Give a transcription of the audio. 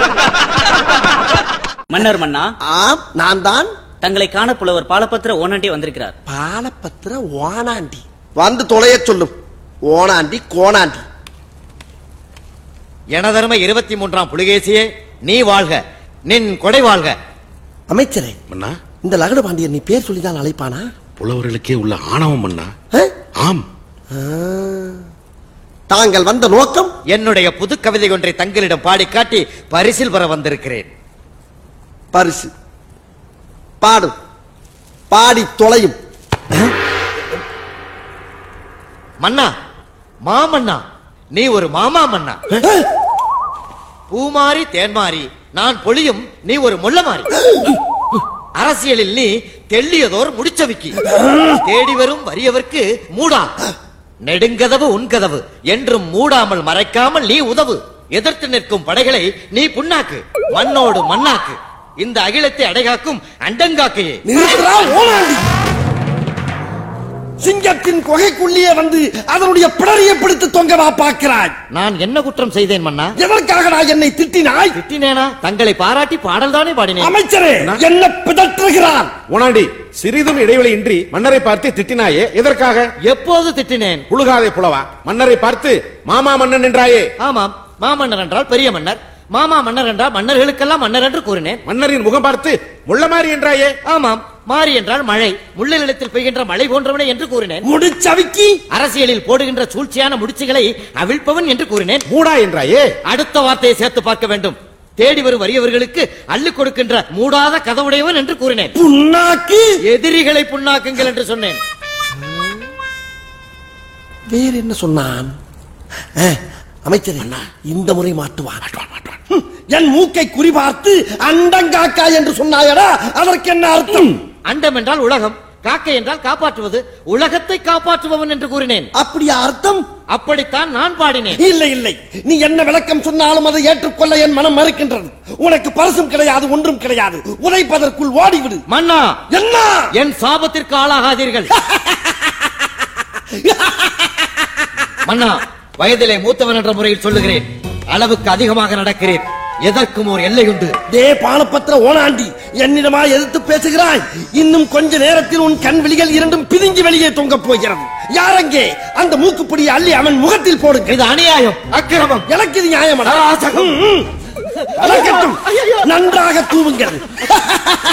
மன்னர் மன்னா ஆம் நான் தான் தங்களை காண புலவர் பாலபத்திர ஓனாண்டி வந்திருக்கிறார் பாலபத்திர ஓனாண்டி வந்து தொலைய சொல்லும் ஓனாண்டி கோணாண்டி எனதருமை இருபத்தி மூன்றாம் புலிகேசியே நீ வாழ்க நின் கொடை வாழ்க அமைச்சரே மன்னா இந்த லகடு பாண்டியன் நீ பேர் சொல்லிதான் அழைப்பானா புலவர்களுக்கே உள்ள ஆணவம் மன்னா ஆ? ஆம் ஆ. தாங்கள் வந்த நோக்கம் என்னுடைய புது கவிதை ஒன்றை தங்களிடம் பாடி காட்டி பரிசில் பெற வந்திருக்கிறேன் பரிசு பாடு பாடி தொலையும் மன்னா மாமன்னா நீ ஒரு மாமா மன்னா பூமாரி தேன்மாரி நான் பொழியும் நீ ஒரு முள்ளமாரி அரசியலில் நீ தெள்ளியதோர் முடிச்சவிக்கி தேடி வரும் வறியவர்க்கு மூடா நெடுங்கதவு உன்கதவு என்றும் மூடாமல் மறைக்காமல் நீ உதவு எதிர்த்து நிற்கும் படைகளை நீ புண்ணாக்கு மண்ணோடு மண்ணாக்கு இந்த அகிலத்தை அடைகாக்கும் அண்டங்காக்கையே நிறுத்துறா ஓனாண்டி சிங்கத்தின் குகைக்குள்ளேயே வந்து அதனுடைய பிடரியை பிடித்து தொங்கவா பார்க்கிறாய் நான் என்ன குற்றம் செய்தேன் மன்னா எதற்காக நான் என்னை திட்டினாய் திட்டினேனா தங்களை பாராட்டி பாடல் தானே பாடினேன் அமைச்சரே என்ன பிதற்றுகிறான் ஓனாண்டி சிறிதும் இடைவெளி இன்றி மன்னரை பார்த்து திட்டினாயே எதற்காக எப்போது திட்டினேன் புழுகாதே புலவா மன்னரை பார்த்து மாமா மன்னன் என்றாயே ஆமாம் மாமன்னர் என்றால் பெரிய மன்னர் மாமா மன்னர் என்றால் மன்னர்களுக்கெல்லாம் மன்னர் என்று கூறினேன் மன்னரின் முகம் பார்த்து முள்ளமாரி என்றாயே ஆமாம் மாறி என்றால் மழை முள்ள நிலத்தில் பெய்கின்ற மழை போன்றவனே என்று கூறினேன் முடிச்சவிக்கி அரசியலில் போடுகின்ற சூழ்ச்சியான முடிச்சுகளை அவிழ்ப்பவன் என்று கூறினேன் மூடா என்றாயே அடுத்த வார்த்தையை சேர்த்து பார்க்க வேண்டும் தேடி வரும் வறியவர்களுக்கு அள்ளிக் கொடுக்கின்ற மூடாத கதவுடையவன் என்று கூறினேன் புண்ணாக்கி எதிரிகளை புண்ணாக்குங்கள் என்று சொன்னேன் வேற என்ன சொன்னான் ஆ, அமைச்சரே இந்த முறை மாட்டுவான் ஹம், என் மூக்கை குறிபார்த்து அண்டங்காக்கா என்று சொன்னாயடா அதற்கு என்ன அர்த்தம் அண்டம் என்றால் உலகம் காக்கை என்றால் காப்பாற்றுவது உலகத்தை காப்பாற்றுபவன் என்று கூறினேன் அப்படியா அர்த்தம் அப்படித்தான் நான் பாடினேன் இல்லை இல்லை நீ என்ன விளக்கம் சொன்னாலும் அதை ஏற்றுக்கொள்ள என் மனம் மறுக்கின்றது உனக்கு பரிசும் கிடையாது ஒன்றும் கிடையாது உதைப்பதற்குள் ஓடிவிடு மன்னா என்ன என் சாபத்திற்கு ஆளாகாதீர்கள் மன்னா வயதிலே மூத்தவன் என்ற முறையில் சொல்லுகிறேன் அளவுக்கு அதிகமாக நடக்கிறேன் எதற்கும் ஒரு எல்லை உண்டு தே பானபத்திர ஓனாண்டி என்னிடமா எதிர்த்து பேசுகிறாய் இன்னும் கொஞ்ச நேரத்தில் உன் கண் விழிகள் இரண்டும் பிதுங்கி வெளியே தொங்கப் போகிறது யாரங்கே அந்த மூக்குப்பிடியை அள்ளி அவன் முகத்தில் போடுங்க இது அநியாயம் அக்கிரமம் எனக்கு இது நியாயமடா அராஜகம். ம், ம். அடக்கட்டும். நன்றாக தூவுங்கள்